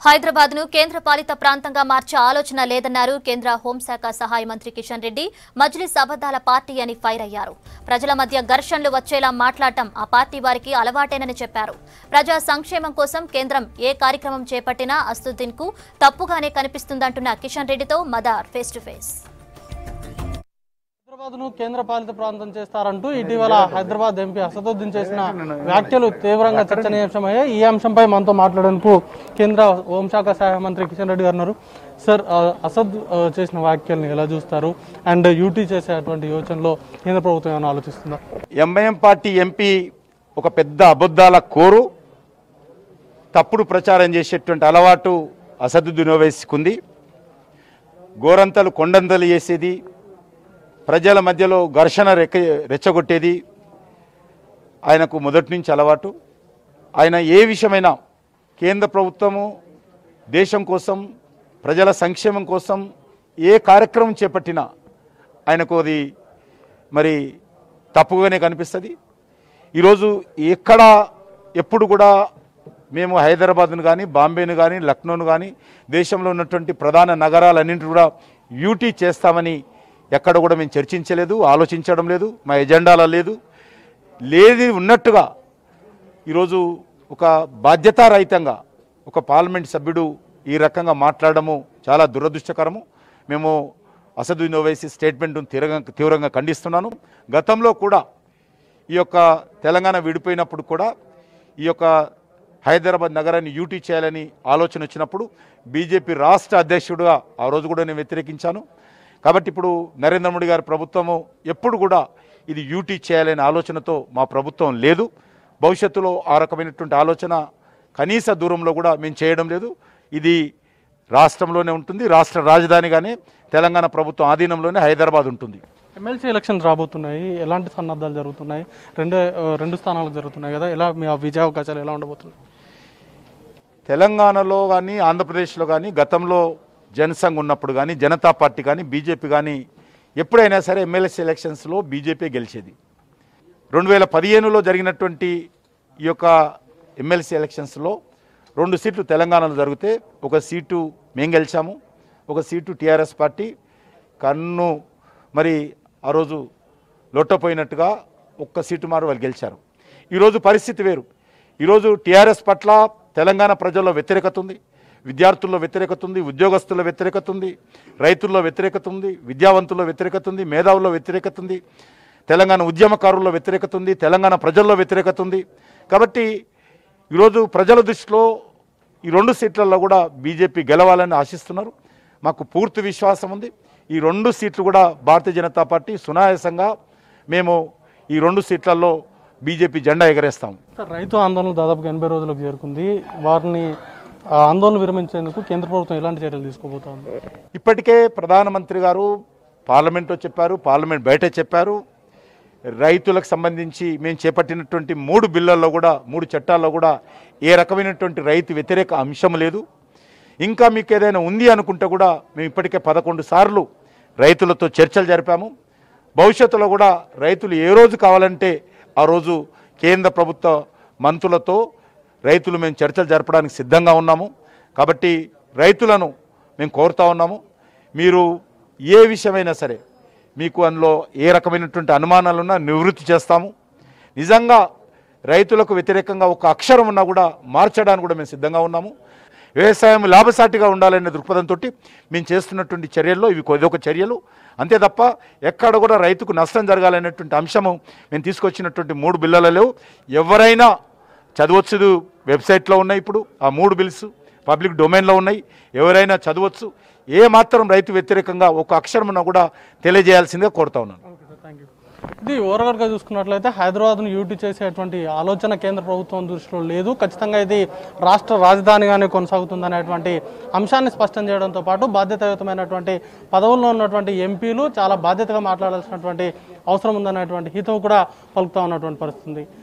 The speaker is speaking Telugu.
హైదరాబాద్ ను కేంద్ర పాలిత ప్రాంతంగా మార్చే ఆలోచన లేదన్నారు కేంద్ర హోంశాఖ సహాయ మంత్రి కిషన్ రెడ్డి మజ్లిస్ అబద్దాల పార్టీ అని ఫైర్ అయ్యారు ప్రజల మధ్య ఘర్షణలు వచ్చేలా మాట్లాడటం ఆ పార్టీ వారికి అలవాటేనని చెప్పారు ప్రజా సంక్షేమం కోసం కేంద్రం ఏ కార్యక్రమం చేపట్టినా అస్తుద్దీన్ కు తప్పుగానే కనిపిస్తుందంటున్న కిషన్ రెడ్డితో మదార్ ఫేస్ టు ఫేస్ హైదరాబాద్ ను కేంద్ర పాలిత ప్రాంతం చేస్తారంటూ ఇటీవల హైదరాబాద్ ఎంపీ అసదుద్దీన్ చేసిన వ్యాఖ్యలు తీవ్రంగా చర్చనీయాంశమయ్యాయి ఈ అంశంపై మనతో మాట్లాడేందుకు కేంద్ర హోంశాఖ సహాయ మంత్రి కిషన్ రెడ్డి గారు ఉన్నారు సార్ ఆ, అసద్ ఆ, చేసిన వ్యాఖ్యల్ని ఎలా చూస్తారు అండ్ యూటీ చేసేటువంటి యోచనలో కేంద్ర ప్రభుత్వం ఏమైనా ఆలోచిస్తుందా ఎంఐఎం పార్టీ ఎంపీ ఒక పెద్ద అబద్ధాల కోరు తప్పుడు ప్రచారం చేసేటువంటి అలవాటు అసదుద్దీన్ ఓవైసీకుంది గోరంతలు కొండంతలు చేసేది ప్రజల మధ్యలో ఘర్షణ రెక్క రెచ్చగొట్టేది ఆయనకు మొదటి నుంచి అలవాటు ఆయన ఏ విషయమైనా కేంద్ర ప్రభుత్వము దేశం కోసం ప్రజల సంక్షేమం కోసం ఏ కార్యక్రమం చేపట్టినా ఆయనకు అది మరి తప్పుగానే కనిపిస్తుంది ఈరోజు ఎక్కడ ఎప్పుడు కూడా మేము హైదరాబాద్ను కానీ బాంబేను కానీ లక్నోను కానీ దేశంలో ఉన్నటువంటి ప్రధాన నగరాలన్నింటి కూడా యూటీ చేస్తామని ఎక్కడ కూడా మేము చర్చించలేదు ఆలోచించడం లేదు మా ఎజెండాలో లేదు లేది ఉన్నట్టుగా ఈరోజు ఒక బాధ్యతారహితంగా ఒక పార్లమెంట్ సభ్యుడు ఈ రకంగా మాట్లాడడము చాలా దురదృష్టకరము మేము అసదుద్దీన్ ఓవైసీ స్టేట్మెంట్ను తీవ్రంగా తీవ్రంగా ఖండిస్తున్నాను గతంలో కూడా ఈ యొక్క తెలంగాణ విడిపోయినప్పుడు కూడా ఈ యొక్క హైదరాబాద్ నగరాన్ని యూటీ చేయాలని ఆలోచన వచ్చినప్పుడు బీజేపీ రాష్ట్ర అధ్యక్షుడిగా ఆ రోజు కూడా నేను వ్యతిరేకించాను కాబట్టి ఇప్పుడు నరేంద్ర మోడీ గారి ప్రభుత్వము ఎప్పుడు కూడా ఇది యూటీ చేయాలనే ఆలోచనతో మా ప్రభుత్వం లేదు భవిష్యత్తులో ఆ రకమైనటువంటి ఆలోచన కనీస దూరంలో కూడా మేము చేయడం లేదు ఇది రాష్ట్రంలోనే ఉంటుంది రాష్ట్ర రాజధానిగానే తెలంగాణ ప్రభుత్వం ఆధీనంలోనే హైదరాబాద్ ఉంటుంది ఎమ్మెల్సీ ఎలక్షన్స్ రాబోతున్నాయి ఎలాంటి సన్నద్ధాలు జరుగుతున్నాయి రెండు ఆ, రెండు స్థానాలు జరుగుతున్నాయి కదా ఎలా మీ ఆ విజయ అవకాశాలు ఎలా ఉండబోతున్నాయి తెలంగాణలో కానీ ఆంధ్రప్రదేశ్లో కానీ గతంలో జనసంఘ్ ఉన్నప్పుడు కానీ జనతా పార్టీ కానీ బీజేపీ కానీ ఎప్పుడైనా సరే ఎమ్మెల్సీ ఎలక్షన్స్లో బీజేపీ గెలిచేది రెండు వేల పదిహేనులో జరిగినటువంటి ఈ యొక్క ఎమ్మెల్సీ ఎలక్షన్స్లో రెండు సీట్లు తెలంగాణలో జరిగితే ఒక సీటు మేము గెలిచాము ఒక సీటు టీఆర్ఎస్ పార్టీ కన్ను మరి ఆ రోజు లొట్టపోయినట్టుగా ఒక్క సీటు మారు వాళ్ళు గెలిచారు ఈరోజు పరిస్థితి వేరు ఈరోజు టీఆర్ఎస్ పట్ల తెలంగాణ ప్రజల్లో వ్యతిరేకత ఉంది విద్యార్థుల్లో వ్యతిరేకత ఉంది ఉద్యోగస్తుల వ్యతిరేకత ఉంది రైతుల్లో వ్యతిరేకత ఉంది విద్యావంతుల్లో వ్యతిరేకత ఉంది మేధావుల్లో వ్యతిరేకత ఉంది తెలంగాణ ఉద్యమకారుల్లో వ్యతిరేకత ఉంది తెలంగాణ ప్రజల్లో వ్యతిరేకత ఉంది కాబట్టి ఈరోజు ప్రజల దృష్టిలో ఈ రెండు సీట్లలో కూడా బీజేపీ గెలవాలని ఆశిస్తున్నారు మాకు పూర్తి విశ్వాసం ఉంది ఈ రెండు సీట్లు కూడా భారతీయ జనతా పార్టీ సునాయాసంగా మేము ఈ రెండు సీట్లలో బీజేపీ జెండా ఎగరేస్తాం సార్ రైతు ఆందోళన దాదాపుగా ఎనభై రోజులకు చేరుకుంది వారిని ఆ ఆందోళన విరమించేందుకు కేంద్ర ప్రభుత్వం ఎలాంటి చర్యలు తీసుకోబోతోంది ఇప్పటికే ప్రధానమంత్రి గారు పార్లమెంట్లో చెప్పారు పార్లమెంట్ బయట చెప్పారు రైతులకు సంబంధించి మేము చేపట్టినటువంటి మూడు బిల్లుల్లో కూడా మూడు చట్టాల్లో కూడా ఏ రకమైనటువంటి రైతు వ్యతిరేక అంశం లేదు ఇంకా మీకు ఏదైనా ఉంది అనుకుంటే కూడా మేము ఇప్పటికే పదకొండు సార్లు రైతులతో చర్చలు జరిపాము భవిష్యత్తులో కూడా రైతులు ఏ రోజు కావాలంటే ఆ రోజు కేంద్ర ప్రభుత్వ మంత్రులతో రైతులు మేము చర్చలు జరపడానికి సిద్ధంగా ఉన్నాము కాబట్టి రైతులను మేము కోరుతా ఉన్నాము మీరు ఏ విషయమైనా సరే మీకు అందులో ఏ రకమైనటువంటి అనుమానాలున్నా నివృత్తి చేస్తాము నిజంగా రైతులకు వ్యతిరేకంగా ఒక అక్షరం ఉన్నా కూడా మార్చడానికి కూడా మేము సిద్ధంగా ఉన్నాము వ్యవసాయం లాభసాటిగా ఉండాలనే దృక్పథంతో మేము చేస్తున్నటువంటి చర్యల్లో ఇవి ఇదొక చర్యలు అంతే తప్ప ఎక్కడ కూడా రైతుకు నష్టం జరగాలనేటువంటి అంశము మేము తీసుకొచ్చినటువంటి మూడు బిల్లులలో ఎవరైనా చదవచ్చు వెబ్సైట్లో ఉన్నాయి ఇప్పుడు ఆ మూడు బిల్స్ పబ్లిక్ డొమైన్లో ఉన్నాయి ఎవరైనా చదవచ్చు ఏ మాత్రం రైతు వ్యతిరేకంగా ఒక అక్షరమున కూడా తెలియజేయాల్సిందిగా కోరుతా ఉన్నాను ఓకే సార్ థ్యాంక్ యూ ఇది ఓవరాల్గా చూసుకున్నట్లయితే హైదరాబాద్ను యూటీ చేసేటువంటి ఆలోచన కేంద్ర ప్రభుత్వం దృష్టిలో లేదు ఖచ్చితంగా ఇది రాష్ట్ర రాజధానిగానే కొనసాగుతుందనేటువంటి అంశాన్ని స్పష్టం చేయడంతో పాటు బాధ్యతాయుతమైనటువంటి పదవుల్లో ఉన్నటువంటి ఎంపీలు చాలా బాధ్యతగా మాట్లాడాల్సినటువంటి అవసరం ఉందనేటువంటి హితవు కూడా పలుకుతా ఉన్నటువంటి పరిస్థితి ఉంది